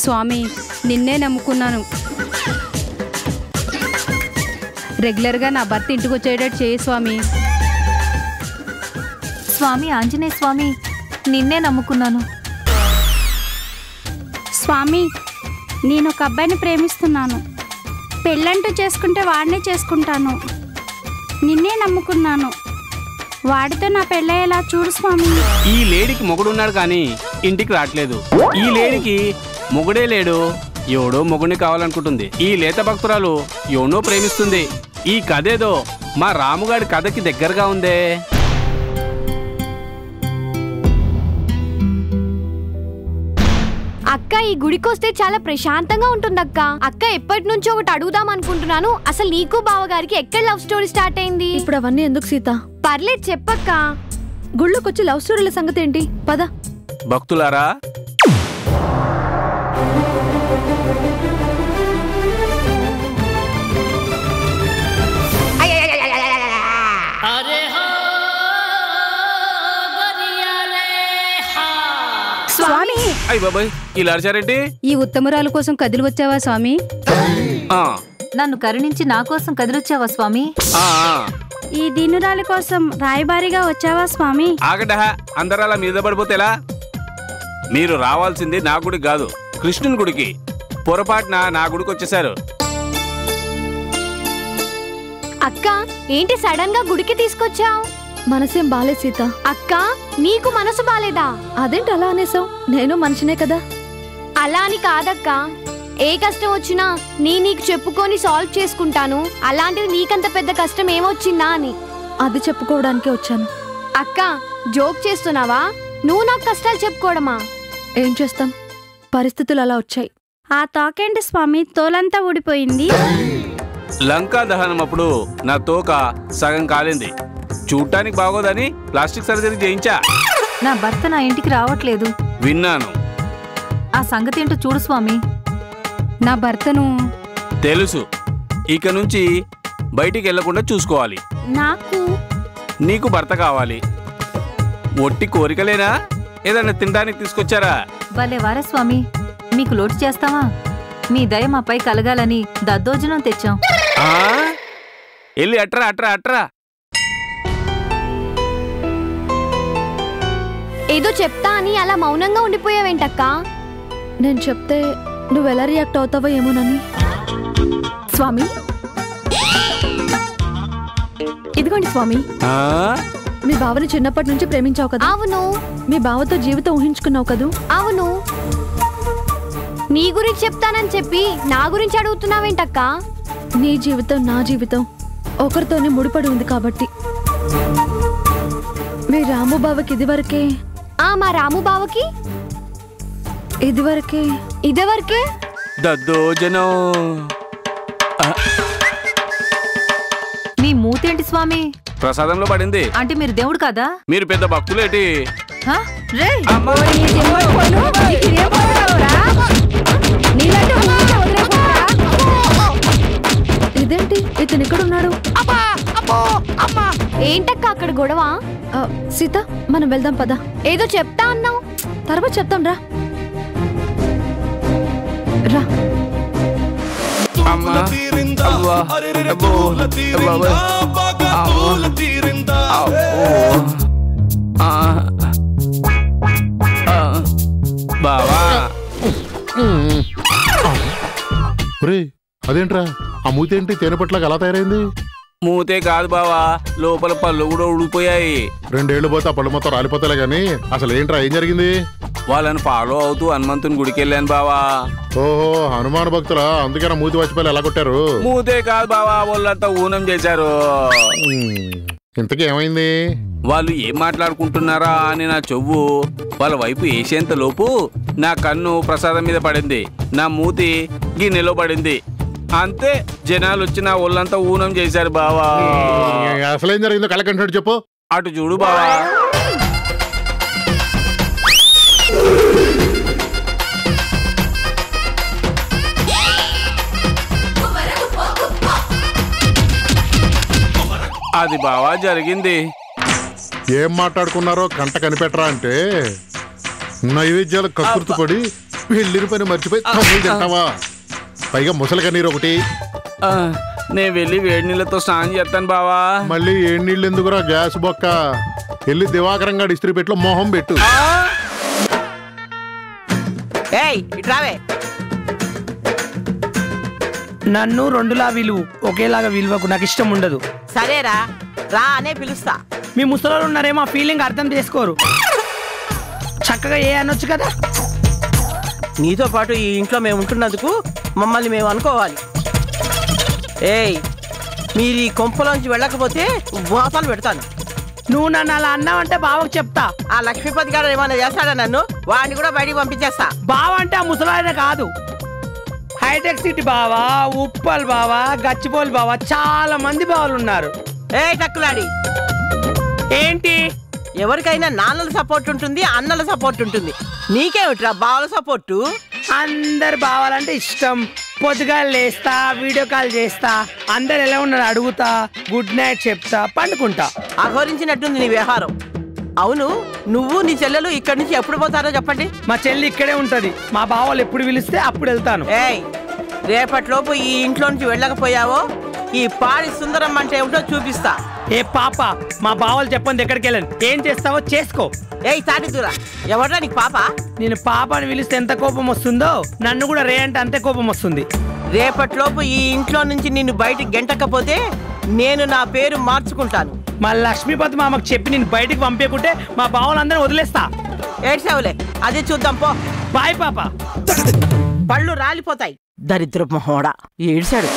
స్వామి నిన్నే నమ్ముకున్నాను రెగ్యులర్గా నా భర్త ఇంటికి వచ్చేటట్టు చేయి స్వామి స్వామి ఆంజనేయ స్వామి నిన్నే నమ్ముకున్నాను స్వామి నేను ఒక అబ్బాయిని ప్రేమిస్తున్నాను పెళ్ళంటూ చేసుకుంటే వాడినే చేసుకుంటాను నిన్నే నమ్ముకున్నాను వాడితో నా పెళ్ళయ్యేలా చూడు స్వామి ఈ లేడీకి మొగుడున్నాడు కానీ ఇంటికి రావట్లేదు ఈ లేడీకి మొగుడే లేడు ఎవడో మొగుడిని కావాలనుకుంటుంది ఈ లేత భక్తురాలు ఎవనో ప్రేమిస్తుంది ఈ కథేదో మా రాముగాడి కథకి దగ్గరగా ఉందే అక్క ఈ గుడికొస్తే చాలా ప్రశాంతంగా ఉంటుందక్క అక్క ఎప్పటి నుంచో ఒకటి అడుగుదాం అనుకుంటున్నాను అసలు నీకు బావగారికి ఎక్కడ లవ్ స్టోరీ స్టార్ట్ అయింది ఇప్పుడు అవన్నీ ఎందుకు సీత పర్లేదు చెప్పక్క గుళ్ళోకొచ్చి లవ్ స్టోరీల సంగతి ఏంటి పద భక్తులారా స్వామి అయ్యి బాబాయ్ ఇలా అరిచారేంటి ఈ ఉత్తమరాల కోసం కదిలి వచ్చావా స్వామి ఆ, నన్ను కరుణించి నా కోసం కదిలొచ్చావా స్వామి ఆ, ఆ. ఈ దీనురాలి కోసం రాయబారిగా వచ్చావా స్వామి ఆగట అందరూ అలా మీద పడిపోతే ఎలా మీరు రావాల్సింది నా గుడికి కాదు కృష్ణుని గుడికి పొరపాటున నా గుడికి వచ్చేసారు అక్క ఏంటి సడన్ గా గుడికి తీసుకొచ్చావు మనసేం బాలే సీత అక్క నీకు మనసు బాలేదా అదేంటి అలా అనేసావు నేను మనిషినే కదా అలా అని కాదక్క ఏ కష్టం వచ్చినా నీ నీకు చెప్పుకొని సాల్వ్ చేసుకుంటాను అలాంటిది నీకంత పెద్ద కష్టం ఏమొచ్చిందా అని అది చెప్పుకోవడానికే వచ్చాను అక్క జోక్ చేస్తున్నావా నువ్వు నాకు కష్టాలు చెప్పుకోవడమా ఏం చేస్తాం పరిస్థితులు అలా వచ్చాయి ఆ తాకేంటి స్వామి తోలంతా ఊడిపోయింది లంకా దహనం అప్పుడు నా తోక సగం కాలింది చూడటానికి బాగోదని ప్లాస్టిక్ సర్జరీ చేయించా నా భర్త నా ఇంటికి రావట్లేదు విన్నాను ఆ సంగతి ఏంటో చూడు స్వామి నా భర్తను తెలుసు ఇక నుంచి బయటికి వెళ్లకుండా చూసుకోవాలి నాకు నీకు భర్త కావాలి ఒట్టి కోరికలేనా ఏదైనా తినడానికి తీసుకొచ్చారా భలే వారే స్వామి మీకు లోటు చేస్తావా మీ దయ మాపై కలగాలని దద్దోజనం తెచ్చాం ఆ? వెళ్ళి అట్రా అట్రా అట్రా ఏదో చెప్తా అని అలా మౌనంగా ఉండిపోయావేంటక్క నేను చెప్తే నువ్వు ఎలా రియాక్ట్ అవుతావో ఏమోనని స్వామి ఇదిగోండి స్వామి ఆ? మీ బావని చిన్నప్పటి నుంచి ప్రేమించావు కదా అవును మీ బావతో జీవితం ఊహించుకున్నావు కదూ అవును నీ గురించి చెప్తానని చెప్పి నా గురించి అడుగుతున్నావేంటక్క నీ జీవితం నా జీవితం ఒకరితోనే ముడిపడి ఉంది కాబట్టి మీ రాము బావకి ఇదివరకే ఆ మా రాము బావకి ఇదివరకే ఇదివరకే దద్దోజనం మీ మూతేంటి స్వామి ప్రసాదంలో పడింది అంటే మీరు దేవుడు కాదా మీరు పెద్ద భక్తులేటి హ? రేయ్ అమ్మా! ఇదేంటి ఇతను ఇక్కడ ఉన్నాడు ఏంటక్క అక్కడ గొడవ ఆ, సీత మనం వెళ్దాం పద ఏదో చెప్తా అన్నావు తర్వాత చెప్తాం రా రా అమ్మా అవ్వా అబ్బో బాబాయ్ అబ్బో ఆ. ఆ. బావా ఒరేయ్ అదేంట్రా ఆ మూతేంటి తేనె పట్లకి అలా తయారైంది మూతే కాదు బావా లోపల పళ్ళు కూడా ఉడిపోయాయి రెండేళ్లు పోతే ఆ పళ్ళు మొత్తం రాలిపోతాలే గాని అసలు ఏంట్రా ఏం జరిగింది వాళ్ళని ఫాలో అవుతూ హనుమంతుని గుడికి వెళ్ళాను బావా ఓహో హనుమాన్ భక్తులా అందుకే నా మూతి వచ్చిపోయి ఎలా కొట్టారు మూతే కాదు బావా వాళ్ళంతా ఊనం చేశారు ఉమ్, ఇంతకీ ఏమైంది వాళ్ళు ఏం మాట్లాడుకుంటున్నారా అని నా చెవు వాళ్ళ వైపు వేసేంత లోపు నా కన్ను ప్రసాదం మీద పడింది నా మూతి గిన్నెలో పడింది అంతే జనాలు వచ్చి నా ఒళ్ళంతా ఊనం చేశారు బావా అసలు ఏం జరిగిందో కళ్ళకంటాడు చెప్పు అటు చూడు బావా అది బావా జరిగింది ఏం మాట్లాడుకున్నారో కంట కనిపెట్టరా అంటే నైవేద్యాలు కక్కుర్తి పడి వెళ్ళిన పని మర్చిపోయి తమ్ముళ్ళు తింటావా పైగా ముసలి కన్నీరు ఒకటి ఆ, నేను వెళ్ళి వేడి నీళ్ళతో స్నానం చేస్తాను బావా మళ్ళీ ఏడు నీళ్ళు ఎందుకురా గ్యాస్ బొక్క వెళ్ళి దివాకరంగా ఇస్త్రీ పెట్లో మొహం పెట్టు ఆ! ఏయ్ ఇట్రావే నన్ను రెండులా విలువ ఒకేలాగా విలువకు నాకు ఇష్టం ఉండదు సరేరా రా అనే పిలుస్తా మీ ముసలోళ్ళు ఉన్నారేమో ఆ ఫీలింగ్ అర్థం చేసుకోరు చక్కగా ఏ అనొచ్చు కదా నీతో పాటు ఈ ఇంట్లో మేము ఉంటున్నందుకు మమ్మల్ని మేము అనుకోవాలి ఏయ్ మీరు ఈ కొంపలోంచి వెళ్ళకపోతే మోసాలు పెడతాను నువ్వు నన్ను అలా అన్నావంటే బావకు చెప్తా ఆ లక్ష్మీపతి గారు ఏమైనా చేస్తాడా నన్ను వాడిని కూడా బయటికి పంపించేస్తా బావ అంటే ఆ ముసలాయన కాదు హైటెక్ సిటీ బావా ఉప్పల్ బావా గచ్చిబౌలి బావా చాలా మంది బావలు ఉన్నారు ఏ టక్కులాడి ఏంటి ఎవరికైనా నాన్నల సపోర్ట్ ఉంటుంది అన్నల సపోర్ట్ ఉంటుంది నీకేమిట్రా బావల సపోర్టు అందరు బావాలంటే ఇష్టం పొద్దుగా లేస్తా వీడియో కాల్ చేస్తా అందరు ఎలా ఉన్నారు అడుగుతా గుడ్ నైట్ చెప్తా పండుకుంటా అఘోరించినట్టుంది నీ వ్యవహారం అవును నువ్వు నీ చెల్లెలు ఇక్కడి నుంచి ఎప్పుడు పోతారో చెప్పండి మా చెల్లి ఇక్కడే ఉంటది మా బావలు ఎప్పుడు పిలిస్తే అప్పుడు వెళ్తాను ఏయ్ రేపటిలోపు ఈ ఇంట్లో నుంచి వెళ్ళకపోయావో ఈ పాడి సుందరం అంటే ఏమిటో చూపిస్తా ఏ పాప మా బావలు చెప్పండి ఎక్కడికి వెళ్ళను ఏం చేస్తావో చేసుకో ఏయ్ తాటి దూర ఎవడ్రా నీకు పాప నేను పాప అని పిలిస్తే ఎంత కోపం వస్తుందో నన్ను కూడా రే అంటే అంతే కోపం వస్తుంది రేపటిలోపు ఈ ఇంట్లో నుంచి నిన్ను బయటికి గెంటకపోతే నేను నా పేరు మార్చుకుంటాను మా లక్ష్మీపతి మామకు చెప్పి నేను బయటికి పంపించకుంటే మా బావలందరినీ వదిలేస్తా ఏడ్చావులే అదే చూద్దాం పో బాయ్ పాప పళ్ళు రాలిపోతాయి దరిద్రపు మొహోడా ఏడ్చాడు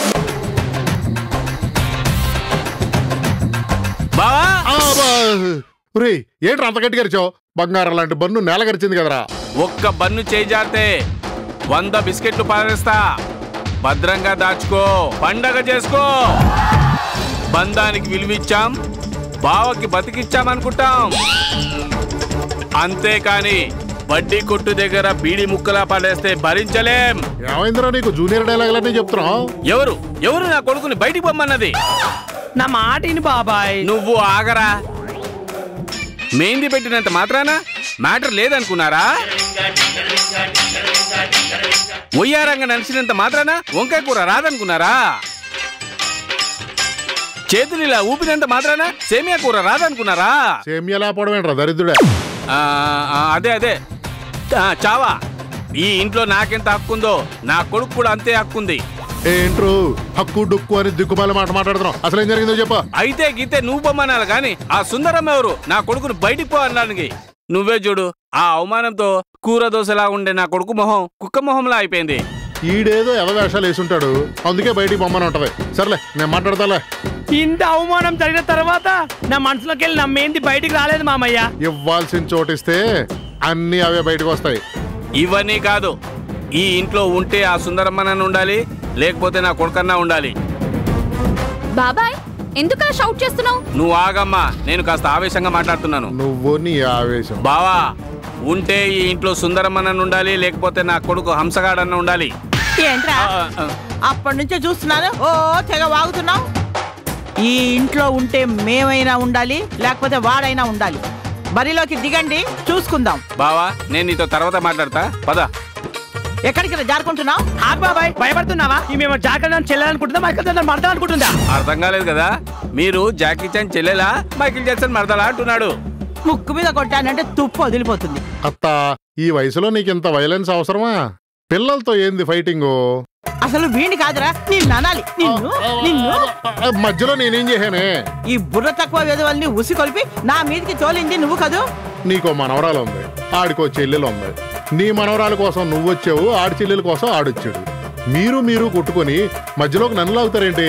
బావా రే ఏంట్రా అంత గట్టిగా అరిచావు బంగారం లాంటి బన్ను నేల గరిచింది కదరా ఒక్క బన్ను చేయి జారితే వంద బిస్కెట్లు పారేస్తా భద్రంగా దాచుకో పండగ చేసుకో బంధానికి విలువిచ్చాం బావకి బతికిచ్చామనుకుంటాం అంతేకాని వడ్డీ కొట్టు దగ్గర బీడి ముక్కలా పడేస్తే భరించలేం ఏమైందిరా నీకు జూనియర్ డైలాగులన్నీ చెప్తున్నావు ఎవరు ఎవరు నా కొడుకుని బయటికి పొమ్మన్నది నా మాటిని బాబాయ్ నువ్వు ఆగరా మెహందీ పెట్టినంత మాత్రాన మ్యాటర్ లేదనుకున్నారా ఒయ్యారంగా నడిచినంత మాత్రాన వంకాయ కూర రాదనుకున్నారా చేతులు ఇలా ఊపినంత మాత్రాన సేమియా కూర రాదనుకున్నారా సేమ్యలా పోవడం ఏంట్రా దరిద్రుడే ఆ, ఆ, అదే అదే ఆ, చావా ఈ ఇంట్లో నాకెంత హక్కుందో నా కొడుకు కూడా అంతే హక్కుంది ఏంట్రు హక్కు డొక్కు అని దిక్కుమాలి మాట మాట్లాడుతున్నావు అసలు ఏం జరిగిందో చెప్ప అయితే గీతే నువ్వు బొమ్మనాలి గాని ఆ సుందరం ఎవరు నా కొడుకును బయటికి పో అనడానికి నువ్వే చూడు ఆ అవమానంతో కూర దోశలా ఉండే నా కొడుకు మొహం కుక్క మొహంలా అయిపోయింది ఈడేదో ఎదవేషాలు వేసుంటాడు అందుకే బయటికి బొమ్మని ఉంటది సర్లే నేను మాట్లాడతాలే ఇంత అవమానం జరిగిన తర్వాత నా మనసులోకి వెళ్ళి నమ్మేంది బయటికి రాలేదు మామయ్య ఇవ్వాల్సిన చోటిస్తే అన్ని అవే బయటకు వస్తాయి ఇవన్నీ కాదు ఈ ఇంట్లో ఉంటే ఆ సుందరమ్మనన్న ఉండాలి లేకపోతే నా కొడుకన్నా ఉండాలి బాబాయ్ ఎందుకలా షౌట్ చేస్తున్నావు నువ్వు ఆగమ్మా నేను కాస్త ఆవేశంగా మాట్లాడుతున్నాను నువ్వు నీ ఆవేశం బావా ఉంటే ఈ ఇంట్లో సుందరమ్మనన్న ఉండాలి లేకపోతే నా కొడుకు హంసగాడన్న ఉండాలి ఏంట్రా ఆ, ఆ, అప్పటి నుంచే చూస్తున్నాను ఓ తెగ వాగుతున్నావు ఈ ఇంట్లో ఉంటే మేమైనా ఉండాలి లేకపోతే వాడైనా ఉండాలి బరిలోకి దిగండి చూసుకుందాం బావా నేను నీతో తర్వాత మాట్లాడతా పద ఎక్కడికి రా జారుకుంటున్నావు ఆగు బాబాయ్ భయపడుతున్నావా ఈ మేము జాగ్రత్త చెల్లెలనుకుంటుందా మైకల్ మడతా అనుకుంటుందా అర్థం కాలేదు కదా మీరు జాకీ చాన్ చెల్లెలా మైకిల్ జాక్సన్ మరదలా అంటున్నాడు ముక్కు మీద కొట్టానంటే తుప్పు వదిలిపోతుంది అత్త ఈ వయసులో నీకు ఇంత వైలెన్స్ అవసరమా పిల్లలతో ఏంది ఫైటింగ్ అసలు వీణి కాదురా నిన్ను అనాలి నిన్ను నిన్ను మధ్యలో నేనేం చేశానే ఈ బుర్ర తక్కువ విధవల్ని ఉసి కొలిపి నా మీదకి తోలింది నువ్వు కదూ నీకో మనవరాలు ఉంది ఆడికో చెల్లెలు ఉంది నీ మనవరాల కోసం నువ్వు వచ్చావు ఆడి చెల్లెల కోసం ఆడొచ్చాడు మీరు మీరు కొట్టుకొని మధ్యలోకి నన్ను లాగుతారేంటి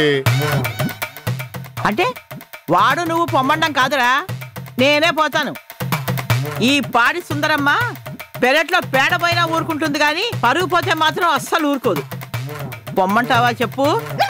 అంటే వాడు నువ్వు పొమ్మండం కాదురా నేనే పోతాను ఈ పాడి సుందరమ్మ పెరట్లో పేడ పైన ఊరుకుంటుంది కానీ పరుగు పోతే మాత్రం అస్సలు ఊరుకోదు పొమ్మంటావా చెప్పు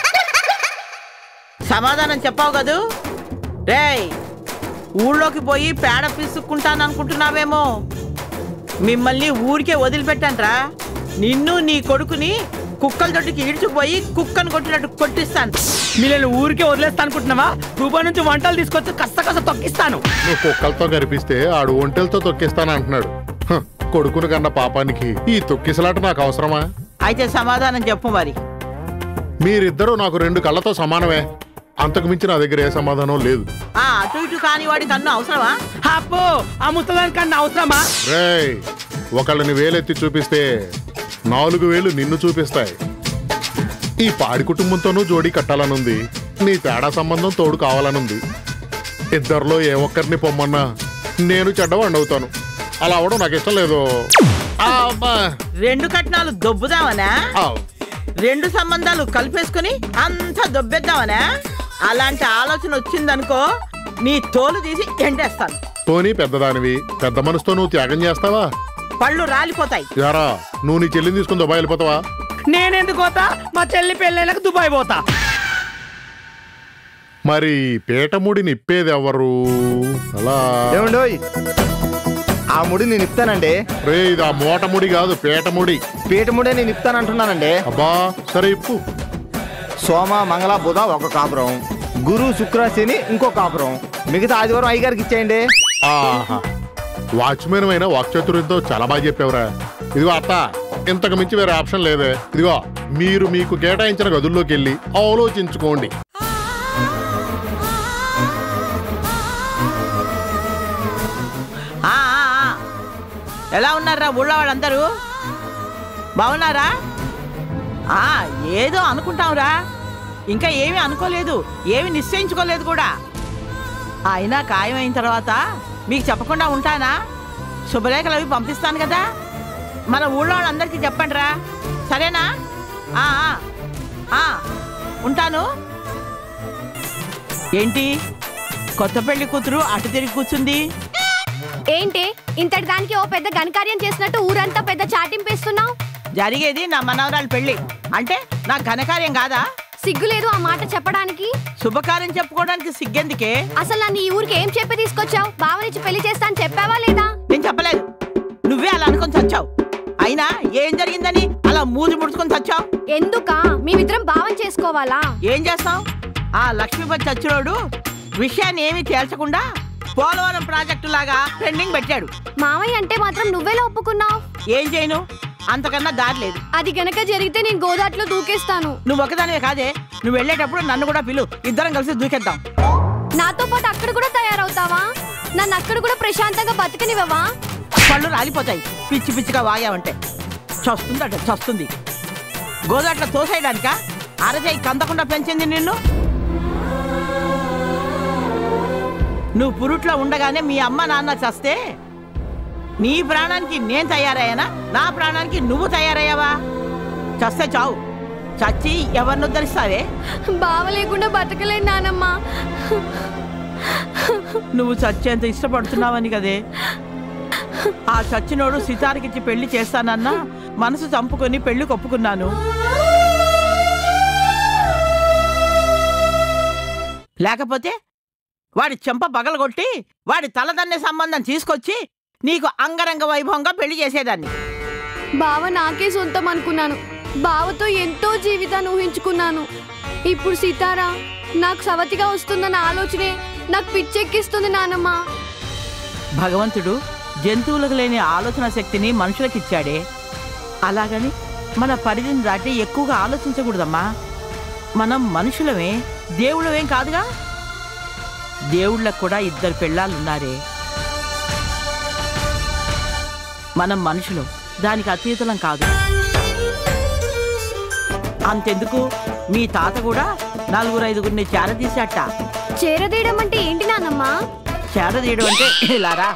సమాధానం చెప్పావు కదూ రేయ్ ఊళ్ళోకి పోయి పేడ పిసుక్కుంటాను అనుకుంటున్నావేమో మిమ్మల్ని ఊరికే వదిలిపెట్టాన్రా నిన్ను నీ కొడుకుని కుక్కల దొడ్డికి ఈడ్చుకుపోయి కుక్కను కొట్టినట్టు కొట్టిస్తాను మీరు ఊరికే వదిలేస్తా అనుకుంటున్నావా రూపాయి నుంచి వంటలు తీసుకొచ్చి కస్త కస్త తొక్కిస్తాను నువ్వు కుక్కలతో కనిపిస్తే ఆడు ఒంటెలతో తొక్కిస్తాను అంటున్నాడు హ, కొడుకును కన్న పాపానికి ఈ తొక్కిసలాట నాకు అవసరమా అయితే సమాధానం చెప్పు మరి మీరిద్దరూ నాకు రెండు కళ్ళతో సమానమే అంతకు మించి నా దగ్గర ఏ సమాధానం లేదు ఆ అటు ఇటు కాని వాడి కన్ను అవసరమా అప్పు ఆ ముసలానికి కన్నా అవసరమా రేయ్ ఒకళ్ళని వేలెత్తి చూపిస్తే నాలుగు వేలు నిన్ను చూపిస్తాయి ఈ పాడి కుటుంబంతోనూ జోడీ కట్టాలనుంది నీ తేడా సంబంధం తోడు కావాలనుంది ఇద్దరిలో ఏ ఒక్కరిని పొమ్మన్నా నేను చెడ్డవాడిని అవుతాను అలా అవడం నాకు ఇష్టం లేదు ఆ, అబ్బా. రెండు కట్నాలు దొబ్బుదామనా ఆ, రెండు సంబంధాలు కలిపేసుకుని అంతా దొబ్బేద్దామనా అలాంటి ఆలోచన వచ్చిందనుకో నీ తోలు తీసి ఎండేస్తాను పోనీ పెద్దదానివి పెద్ద మనసుతో నువ్వు త్యాగం చేస్తావా పళ్ళు రాలిపోతాయి యారా నువ్వు నీ చెల్లిని తీసుకుని దుబాయ్ వెళ్ళిపోతావా నేనెందుకు పోతా మా చెల్లి పెళ్ళైనాక దుబాయ్ పోతా మరి పీటముడి నిప్పేది ఎవరు అలా ఏమండోయ్ ఆ ముడి నేను ఇస్తానండి రే ఇది ఆ మూటముడి కాదు పీటముడి పీట ముడే నేను ఇస్తానంటున్నానండి అబ్బా సరే ఇప్పు సోమ మంగళ బుధ ఒక కాపురం గురు శుక్ర శని ఇంకో కాపురం మిగతా ఆదివారం అయ్యగారికి ఇచ్చేయండి ఆహా వాచ్మెన్ అయినా వాక్చతుర్యంతో చాలా బాగా చెప్పావురా ఇదిగో అత్త ఇంతకు మించి వేరే ఆప్షన్ లేదే ఇదిగో మీరు మీకు కేటాయించిన గదుల్లోకి వెళ్ళి ఆలోచించుకోండి ఆ, ఆ, ఆ. ఎలా ఉన్నారా ఊళ్ళో వాళ్ళందరూ బాగున్నారా ఆ, ఏదో అనుకుంటాంరా ఇంకా ఏమీ అనుకోలేదు ఏమి నిశ్చయించుకోలేదు కూడా అయినా ఖాయమైన తర్వాత మీకు చెప్పకుండా ఉంటానా శుభలేఖలు అవి పంపిస్తాను కదా మన ఊళ్ళో వాళ్ళందరికీ చెప్పండి రా సరేనా ఆ, ఆ, ఆ, ఉంటాను ఏంటి కొత్త పెళ్లి కూతురు అటు తిరిగి కూర్చుంది ఏంటి ఇంతటి దానికి ఓ పెద్ద ఘనకార్యం చేసినట్టు ఊరంతా పెద్ద చాటింపేస్తున్నావు జరిగేది నా మనవరాలు పెళ్లి అంటే నా ఘనకార్యం కాదా సిగ్గు లేదు ఆ మాట చెప్పడానికి శుభకార్యం చెప్పుకోవడానికి సిగ్గెందుకే అసలు నన్ను ఈ ఊరికి ఏం చెప్పి తీసుకొచ్చావు బావనిచ్చి పెళ్లి చేస్తా అని చెప్పావా లేదా నేను చెప్పలేదు నువ్వే అలా అనుకొని చచ్చావు అయినా ఏం జరిగిందని అలా మూజి ముడుచుకొని చచ్చావు ఎందుకా మేమిద్దరం భావం చేసుకోవాలా ఏం చేస్తావు ఆ లక్ష్మీపతి చచ్చినోడు విషయాన్ని ఏమీ తేల్చకుండా పోలవరం ప్రాజెక్టు లాగా ట్రెండింగ్ పెట్టాడు మామయ్య అంటే మాత్రం నువ్వెలా ఒప్పుకున్నావు ఏం చేయను అంతకన్నా దారి లేదు అది గనక జరిగితే నేను గోదాట్లో దూకేస్తాను నువ్వు ఒకదానివే కాదే నువ్వు వెళ్ళేటప్పుడు నన్ను కూడా పిలు ఇద్దరం కలిసి దూకేద్దాం నాతో పాటు అక్కడ కూడా తయారవుతావా నన్ను అక్కడ కూడా ప్రశాంతంగా బతకనివ్వవా పళ్ళు రాలిపోతాయి పిచ్చి పిచ్చిగా వాగావంటే చస్తుందట చస్తుంది గోదాట్లో తోసేయడానిక అరచేయి కందకుండా పెంచింది నిన్ను నువ్వు పురుట్లో ఉండగానే మీ అమ్మ నాన్న చస్తే నీ ప్రాణానికి నేను తయారయ్యానా నా ప్రాణానికి నువ్వు తయారయ్యావా చస్తే చావు చచ్చి ఎవరిని ఉద్ధరిస్తావే బావ లేకుండా బతకలేను నానమ్మ నువ్వు చచ్చేంత ఇష్టపడుతున్నావని కదే ఆ చచ్చినోడు సితారకిచ్చి పెళ్లి చేస్తానన్నా మనసు చంపుకొని పెళ్లి కొప్పుకున్నాను లేకపోతే వాడి చెంప పగలగొట్టి వాడి తలదన్నే సంబంధం తీసుకొచ్చి నీకు అంగరంగ వైభవంగా పెళ్లి చేసేదాన్ని బావ నాకే సొంతం అనుకున్నాను బావతో ఎంతో జీవితాన్ని ఊహించుకున్నాను ఇప్పుడు సీతారా నాకు సవతిగా వస్తుందన్న ఆలోచనే నాకు పిచ్చెక్కిస్తుంది నానమ్మ భగవంతుడు జంతువులకు లేని ఆలోచన శక్తిని మనుషులకు ఇచ్చాడే అలాగని మన పరిధిని దాటి ఎక్కువగా ఆలోచించకూడదమ్మా మనం మనుషులమే దేవుళ్ళమేం కాదుగా దేవుళ్ళకు కూడా ఇద్దరు పెళ్ళాలున్నారే మనం మనుషులు దానికి అతీతులం కాదు అంతెందుకు మీ తాత కూడా నలుగురు ఐదుగురిని చేరదీశాట చేరదీయడం అంటే ఏంటి నానమ్మ చేరదీయడం అంటే ఇలారా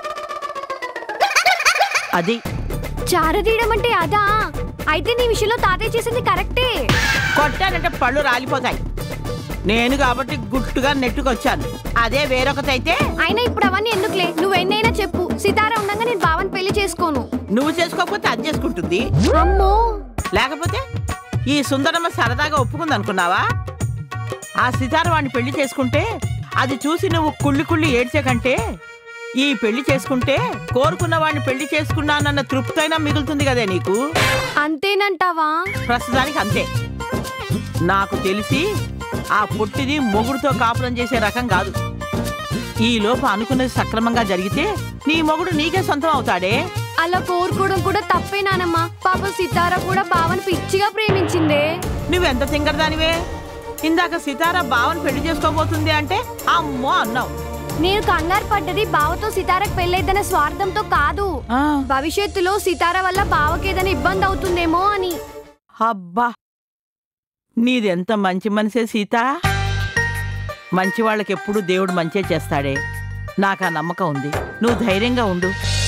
అది చారదీయడం అంటే అదా అయితే నీ విషయంలో తాతయ్య చేసింది కరెక్టే కొట్టానంటే పళ్ళు రాలిపోతాయి నేను కాబట్టి గుట్టుగా నెట్టుకొచ్చాను అదే వేరొకతైతే అయినా ఇప్పుడు అవన్నీ ఎందుకులే నువ్వు ఎన్నైనా చెప్పు సితారా ఉండగా నేను బావని పెళ్లి చేసుకోను నువ్వు చేసుకోకపోతే అది చేసుకుంటుంది అమ్మో లేకపోతే ఈ సుందరమ్మ సరదాగా ఒప్పుకుంది అనుకున్నావా ఆ సితార వాడిని పెళ్లి చేసుకుంటే అది చూసి నువ్వు కుళ్ళి కుళ్ళి ఏడ్చే కంటే ఈ పెళ్లి చేసుకుంటే కోరుకున్న వాడిని పెళ్లి చేసుకున్నానన్న తృప్తైనా మిగులుతుంది కదే నీకు అంతేనంటావా ప్రస్తుతానికి అంతే నాకు తెలిసి ఆ పుట్టిది మొగుడుతో కాపురం చేసే రకం కాదు ఈ లోపు అనుకున్నది సక్రమంగా జరిగితే నీ మొగుడు నీకే సొంతం అవుతాడే అలా కోరుకోవడం కూడా తప్పే నానమ్మ పాప సితార కూడా బావని పిచ్చిగా ప్రేమించిందే నువ్వెంత తింగరదానివే ఇందాక సితార బావని పెళ్లి చేసుకోబోతుంది అంటే అమ్మో అన్నావు నేను కంగారు పడ్డది బావతో సితారకు పెళ్ళైద్దన్న స్వార్థంతో కాదు ఆ, భవిష్యత్తులో సితార వల్ల బావకి ఏదైనా ఇబ్బంది అవుతుందేమో అని అబ్బా నీదెంత మంచి మనిషే సీత మంచి వాళ్ళకి ఎప్పుడు దేవుడు మంచే చేస్తాడే నాకు ఆ నమ్మకం ఉంది నువ్వు ధైర్యంగా ఉండు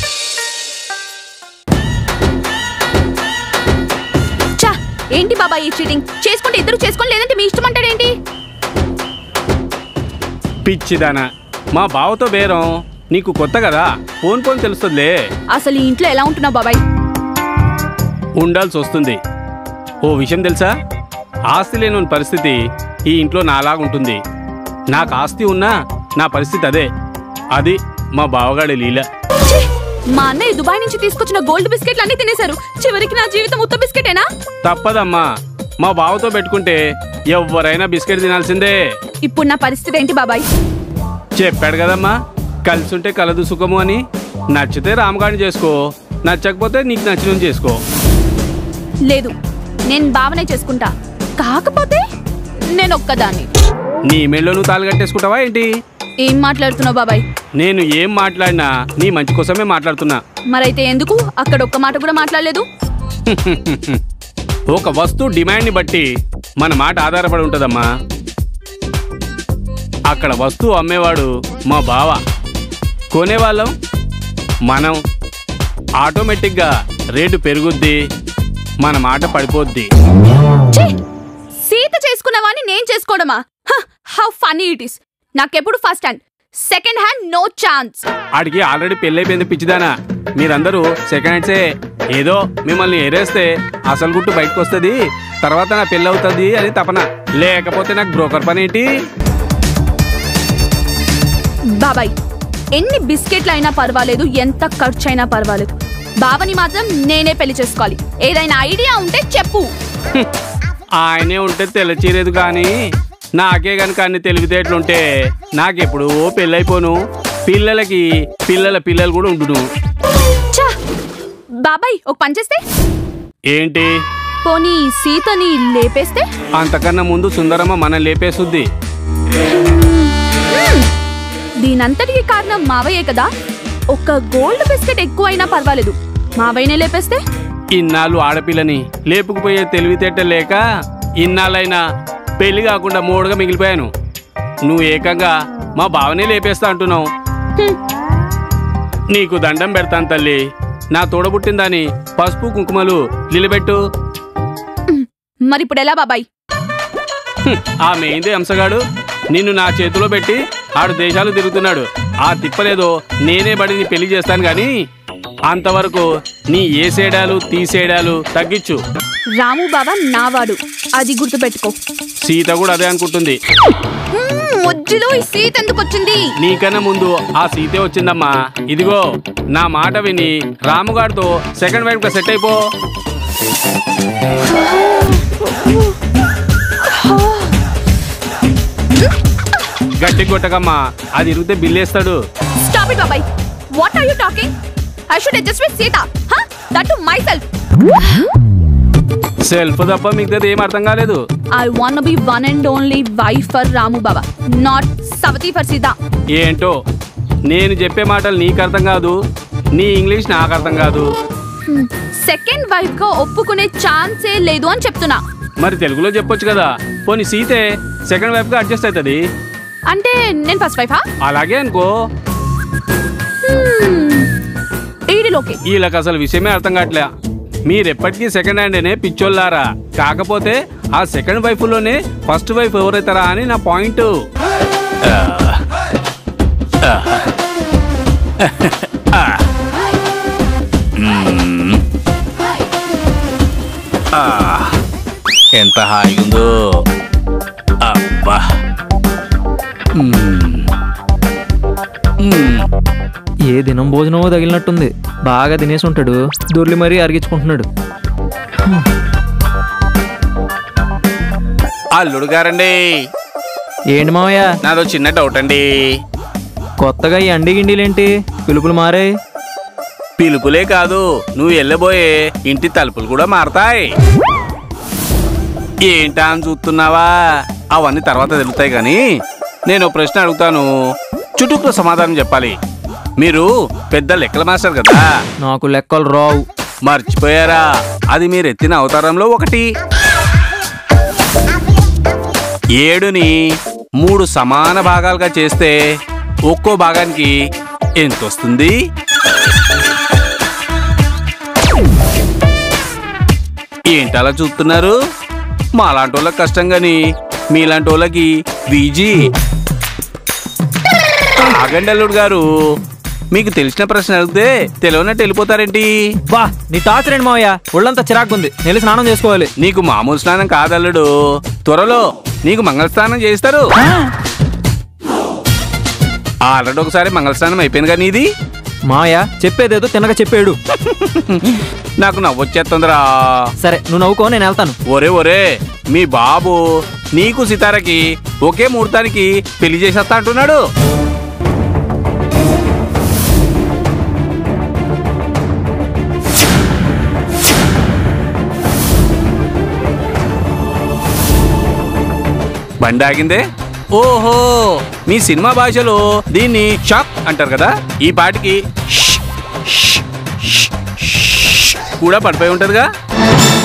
చా ఏంటి బాబా ఈ చీటింగ్ చేసుకుంటే ఇద్దరు చేసుకోండి లేదంటే మీ ఇష్టం అంటాడేంటి పిచ్చిదానా మా బావతో బేరం నీకు కొత్త కదా ఫోన్ ఫోన్ తెలుస్తుందిలే అసలు ఈ ఇంట్లో ఎలా ఉంటున్నావు బాబాయ్ ఉండాల్సి వస్తుంది ఓ విషయం తెలుసా ఆస్తి లేని పరిస్థితి ఈ ఇంట్లో నాలాగుంటుంది నాకు ఆస్తి ఉన్నా నా పరిస్థితి అదే అది మా బావగాడి లీల ఛీ! మా అన్నయ్య దుబాయ్ నుంచి తీసుకొచ్చిన గోల్డ్ బిస్కెట్లు అన్ని తినేశారు చివరికి నా జీవితం ఉత్త బిస్కెటేనా తప్పదమ్మా మా బావతో పెట్టుకుంటే ఎవరైనా బిస్కెట్ తినాల్సిందే ఇప్పుడు నా పరిస్థితి ఏంటి బాబాయ్ చెప్పాడు కదమ్మా కలిసి ఉంటే కలదు సుఖము అని నచ్చితే రామగాడిని చేసుకో నచ్చకపోతే నీకు నచ్చిన చేసుకో లేదు నేను భావనే చేసుకుంటా కాకపోతే నేను ఒక్కదాన్ని నీ మెళ్ళో నువ్వు తాళి కట్టేసుకుంటావా ఏంటి ఏం మాట్లాడుతున్నావు బాబాయ్ నేను ఏం మాట్లాడినా నీ మంచి కోసమే మాట్లాడుతున్నా మరైతే ఎందుకు అక్కడ ఒక్క మాట కూడా మాట్లాడలేదు ఒక వస్తువు డిమాండ్ని బట్టి మన మాట ఆధారపడి ఉంటుందమ్మా అక్కడ వస్తువు అమ్మేవాడు మా బావ కొనేవాళ్ళం మనం ఆటోమేటిక్గా రేటు పెరుగుద్ది మన మాట పడిపోద్ది ఛీ! సీత చేసుకున్నవాని నేను చేసుకోవడమా హౌ ఫనీ ఇట్ ఇస్ నాకెప్పుడు first hand second hand no chance ఆడికి ఆల్రెడీ పెళ్ళైపోయింది పిచ్చిదానా మీరందరూ సెకండ్ హ్యాండ్సే ఏదో మిమ్మల్ని ఎరేస్తే అసలు గుట్టు బయటకు వస్తుంది తర్వాత నా పెళ్ళి అవుతుంది అని తపన లేకపోతే నాకు బ్రోకర్ పని ఏంటి బాబాయ్ ఎన్ని బిస్కెట్లు అయినా పర్వాలేదు ఎంత ఖర్చు అయినా పర్వాలేదు బావని మాత్రం నేనే పెళ్లి చేసుకోవాలి ఏదైనా ఐడియా ఉంటే చెప్పు ఆయనే ఉంటే తెల్లచీరేదు కానీ నాకే గనుక అన్ని తెలివితేటలుంటే నాకెప్పుడు పెళ్ళైపోను పిల్లలకి పిల్లల పిల్లలు కూడా ఉండును ఛా! బాబాయ్ ఒక పని చేస్తే ఏంటి పోనీ సీతని లేపేస్తే అంతకన్నా ముందు సుందరమ్మ మనం లేపేసుద్ది దీనంతటికి కారణం మావయ్యే కదా ఒక్క గోల్డ్ బిస్కెట్ ఎక్కువైనా పర్వాలేదు మావయ్యనే లేపేస్తే ఇన్నాళ్ళు ఆడపిల్లని లేపుకుపోయే తెలివితేట లేక ఇన్నాళ్ళైనా పెళ్లి కాకుండా మూడుగా మిగిలిపోయాను నువ్వు ఏకంగా మా బావనే లేపేస్తా అంటున్నావు హ్మ్. నీకు దండం పెడతాను తల్లి నా తోడబుట్టిందని పసుపు కుంకుమలు నిలబెట్టు మరి ఇప్పుడు ఎలా బాబాయ్ హ్మ్, ఆ మెయిందే అంశగాడు నిన్ను నా చేతిలో పెట్టి ఆడు దేశాలు తిరుగుతున్నాడు ఆ తిప్పలేదో నేనే బడి నీ పెళ్లి చేస్తాను గాని అంతవరకు నీ ఏసేడాలు తీసేడాలు తగ్గించు రాము బాబా నావాడు అది గుర్తుపెట్టుకో సీత కూడా అదే అనుకుంటుంది హ్మ్, మధ్యలో ఈ సీత ఎందుకు వచ్చింది నీకన్నా ముందు ఆ సీతే వచ్చిందమ్మా ఇదిగో నా మాట విని రాముగాడితో సెకండ్ వైఫ్ గా సెట్ అయిపో గట్టి కొట్టకమ్మా అది ఇరిగితే బిల్లేస్తాడు స్టాప్ ఇట్ బాబాయ్ what are you talking I should adjust with Sita హ that to myself self తప్ప మిగతాది ఏం అర్థం కాలేదు I want be one and only wife for Ramu బాబా నాట్ సవతి ఫర్ సీత ఏంటో నేను చెప్పే మాటలు నీకు అర్థం కాదు నీ ఇంగ్లీష్ నాకు అర్థం కాదు సెకండ్ వైఫ్ గా ఒప్పుకునే ఛాన్సే లేదు అని చెప్తున్నా మరి తెలుగులో చెప్పొచ్చు కదా పోనీ సీతే సెకండ్ వైఫ్ గా అడ్జస్ట్ అవుతుంది అంటే నేను ఫస్ట్ వైఫా అలాగే అనుకో ఈడిలోకి వీళ్ళకి అసలు విషయమే అర్థం కావట్లే మీరెప్పటికీ సెకండ్ హ్యాండేనే పిచ్చోళ్ళారా కాకపోతే ఆ సెకండ్ వైఫ్లోనే ఫస్ట్ వైఫ్ ఎవరైతారా అని నా పాయింట్ ఎంత హాయిగుందో అబ్బా ఏ దినం భోజనమో తగిలినట్టుంది బాగా తినేసి ఉంటాడు దొర్లి మరీ అరిగించుకుంటున్నాడు అల్లుడు గారండి ఏంటి మావయ్య నాదో చిన్న డౌట్ అండి కొత్తగా ఈ అండి గిండీలేంటి పిలుపులు మారాయి పిలుపులే కాదు నువ్వు వెళ్ళబోయే ఇంటి తలుపులు కూడా మారతాయి ఏంటా అని చూస్తున్నావా అవన్నీ తర్వాత తెలుస్తాయి కానీ నేను ఓ ప్రశ్న అడుగుతాను చుట్టుకుల సమాధానం చెప్పాలి మీరు పెద్ద లెక్కల మాస్టర్ కదా నాకు లెక్కలు రావు మర్చిపోయారా అది మీరు ఎత్తిన అవతారంలో ఒకటి ఏడుని మూడు సమాన భాగాలుగా చేస్తే ఒక్కో భాగానికి ఎంత వస్తుంది ఏంటి అలా చూస్తున్నారు మాలాంటి వాళ్ళకి కష్టం గాని మీలాంటి వాళ్ళకి వీజీ ఆగండి అల్లుడు గారు మీకు తెలిసిన ప్రశ్న అడిగితే తెలియనట్టు వెళ్ళిపోతారేంటి బా నీ టార్చర్ ఏంటి మావయ్య ఒళ్ళంతా చిరాకుంది నెల్లి స్నానం చేసుకోవాలి నీకు మామూలు స్నానం కాదల్లుడు త్వరలో నీకు మంగళ స్నానం చేస్తారు ఆల్రెడీ ఒకసారి మంగళ స్నానం అయిపోయింది కానీ ఇది మావయ్య చెప్పేదేదో తిన్నగా చెప్పాడు నాకు నవ్వొచ్చేస్తుందిరా సరే నువ్వు నవ్వుకో నేను వెళ్తాను ఒరే ఒరే మీ బాబు నీకు సితారకి ఒకే ముహూర్తానికి పెళ్లి చేసేస్తా అంటున్నాడు బండి ఆగిందే ఓహో మీ సినిమా భాషలో దీన్ని షాక్ అంటారు కదా ఈ పాటికి ష్, ష్, ష్, ష్ కూడా పడిపోయి ఉంటదిగా